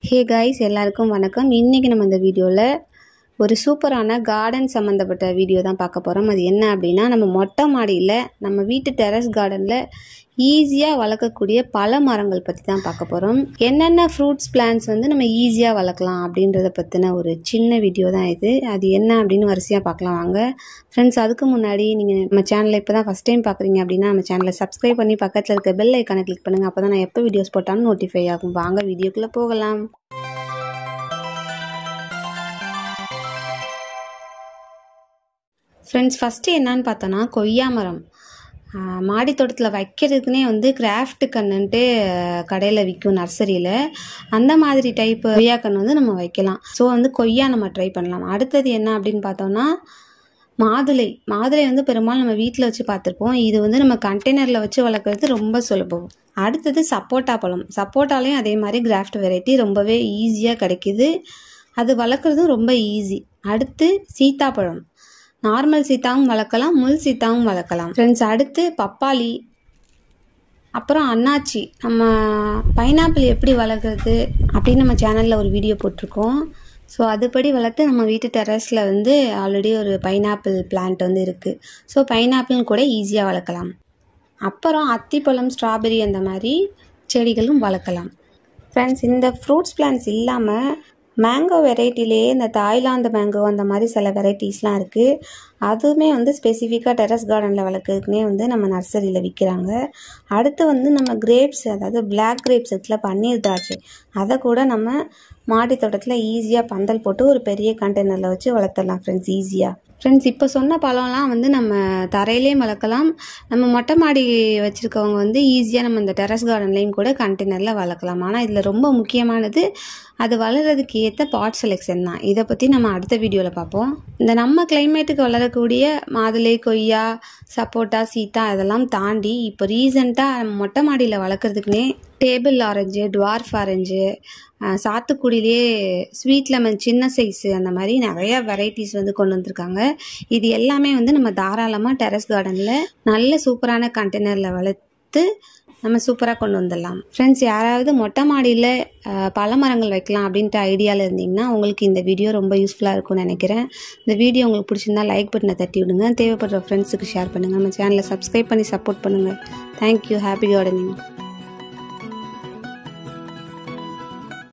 hey guys எல்லாருக்கும் வணக்கம் இன்றைக்கி நம்ம இந்த வீடியோவில் ஒரு சூப்பரான கார்டன் சம்மந்தப்பட்ட வீடியோ தான் பார்க்க போகிறோம் அது என்ன அப்படின்னா நம்ம மொட்டை மாடியில் நம்ம வீட்டு டெரஸ் கார்டனில் ஈஸியாக வளர்க்கக்கூடிய பல மரங்கள் பற்றி தான் பார்க்க போகிறோம் என்னென்ன ஃப்ரூட்ஸ் பிளான்ஸ் வந்து நம்ம ஈஸியாக வளர்க்கலாம் அப்படின்றத பற்றின ஒரு சின்ன வீடியோ தான் இது அது என்ன அப்படின்னு வரிசையாக பார்க்கலாம் வாங்க ஃப்ரெண்ட்ஸ் அதுக்கு முன்னாடி நீங்கள் நம்ம சேனலை இப்போ தான் ஃபஸ்ட் டைம் பார்க்குறீங்க அப்படின்னா நம்ம சேனலை சப்ஸ்கிரைப் பண்ணி பக்கத்தில் இருக்க பெல் ஐக்கானை கிளிக் பண்ணுங்கள் அப்போ தான் நான் எப்போ வீடியோஸ் போட்டாலும் நோட்டிஃபை ஆகும் வாங்க வீடியோக்குள்ளே போகலாம் ஃப்ரெண்ட்ஸ் ஃபஸ்ட்டு என்னன்னு பார்த்தோன்னா கொய்யா மரம் ஆஹ் மாடி தோட்டத்தில் வைக்கிறதுக்குனே வந்து கிராஃப்ட் கண்ணுன்ட்டு கடையில் விற்கும் நர்சரியில் அந்த மாதிரி டைப் கொய்யா கன்று வந்து நம்ம வைக்கலாம் ஸோ வந்து கொய்யா நம்ம ட்ரை பண்ணலாம் அடுத்தது என்ன அப்படின்னு பார்த்தோம்னா மாதுளை மாதுளை வந்து பெரும்பாலும் நம்ம வீட்டில் வச்சு பார்த்துருப்போம் இது வந்து நம்ம கண்டெய்னரில் வச்சு வளர்க்குறது ரொம்ப சுலபம் அடுத்தது சப்போட்டா பழம் சப்போட்டாலையும் அதே மாதிரி கிராஃப்ட் வெரைட்டி ரொம்பவே ஈஸியாக கிடைக்கிது அது வளர்க்குறதும் ரொம்ப ஈஸி அடுத்து சீத்தாப்பழம் நார்மல் சீத்தாவும் வளர்க்கலாம் முள் சீத்தாவும் வளர்க்கலாம் ஃப்ரெண்ட்ஸ் அடுத்து பப்பாளி அப்புறம் அன்னாச்சி நம்ம பைனாப்பிள் எப்படி வளர்க்குறது அப்படின்னு நம்ம சேனலில் ஒரு வீடியோ போட்டிருக்கோம் ஸோ அதுபடி வளர்த்து நம்ம வீட்டு டெரஸில் வந்து ஆல்ரெடி ஒரு பைனாப்பிள் பிளான்ட் வந்து இருக்குது ஸோ பைனாப்பிள் கூட ஈஸியாக வளர்க்கலாம் அப்புறம் அத்திப்பழம் ஸ்ட்ராபெரி அந்த மாதிரி செடிகளும் வளர்க்கலாம் ஃப்ரெண்ட்ஸ் இந்த ஃப்ரூட்ஸ் பிளான்ட்ஸ் இல்லாமல் மேங்கோ வெரைட்டிலேயே இந்த தாய்லாந்து மேங்கோ அந்த மாதிரி சில வெரைட்டிஸ்லாம் இருக்குது அதுவுமே வந்து ஸ்பெசிஃபிக்காக டெரஸ் கார்டனில் வளர்க்குறதுக்குனே வந்து நம்ம நர்சரியில் விற்கிறாங்க அடுத்து வந்து நம்ம கிரேப்ஸ் அதாவது பிளாக் கிரேப்ஸ் இருக்குல்ல பன்னீர் திராட்சை அதை கூட நம்ம மாடி தோட்டத்தில் ஈஸியாக பந்தல் போட்டு ஒரு பெரிய கண்டெய்னரில் வச்சு வளர்த்துடலாம் ஃப்ரெண்ட்ஸ் ஈஸியாக ஃப்ரெண்ட்ஸ் இப்போ சொன்ன பழம்லாம் வந்து நம்ம தரையிலையும் வளர்க்கலாம் நம்ம மொட்டை மாடி வச்சுருக்கவங்க வந்து ஈஸியாக நம்ம இந்த டெரஸ் கார்டன்லேயும் கூட கண்டெய்னரில் வளர்க்கலாம் ஆனால் இதில் ரொம்ப முக்கியமானது அது வளர்கிறதுக்கு ஏற்ற பாட் செலெக்ஷன் தான் இதை பற்றி நம்ம அடுத்த வீடியோவில் பார்ப்போம் இந்த நம்ம கிளைமேட்டுக்கு வளரக்கூடிய மாதுளை கொய்யா சப்போட்டா சீத்தா இதெல்லாம் தாண்டி இப்போ ரீசெண்டாக நம்ம மொட்டை மாடியில் வளர்க்குறதுக்குனே டேபிள் ஆரஞ்சு டுவார்ஃப் ஆரஞ்சு சாத்துக்குடியிலே ஸ்வீட் லெமன் சின்ன சைஸு அந்த மாதிரி நிறைய வெரைட்டிஸ் வந்து கொண்டு வந்திருக்காங்க இது எல்லாமே வந்து நம்ம தாராளமாக டெரஸ் கார்டனில் நல்ல சூப்பரான கண்டெய்னரில் வளர்த்து நம்ம சூப்பராக கொண்டு வந்துடலாம் ஃப்ரெண்ட்ஸ் யாராவது மொட்டை மாடியில் பல மரங்கள் வைக்கலாம் அப்படின்ட்டு ஐடியாவில் இருந்தீங்கன்னா உங்களுக்கு இந்த வீடியோ ரொம்ப யூஸ்ஃபுல்லாக இருக்கும்னு நினைக்கிறேன் இந்த வீடியோ உங்களுக்கு பிடிச்சிருந்தா லைக் பட்டனை தட்டி விடுங்க தேவைப்படுற ஃப்ரெண்ட்ஸுக்கு ஷேர் பண்ணுங்கள் நம்ம சேனலை சப்ஸ்கிரைப் பண்ணி சப்போர்ட் பண்ணுங்கள் தேங்க்யூ ஹாப்பி கார்டனிங்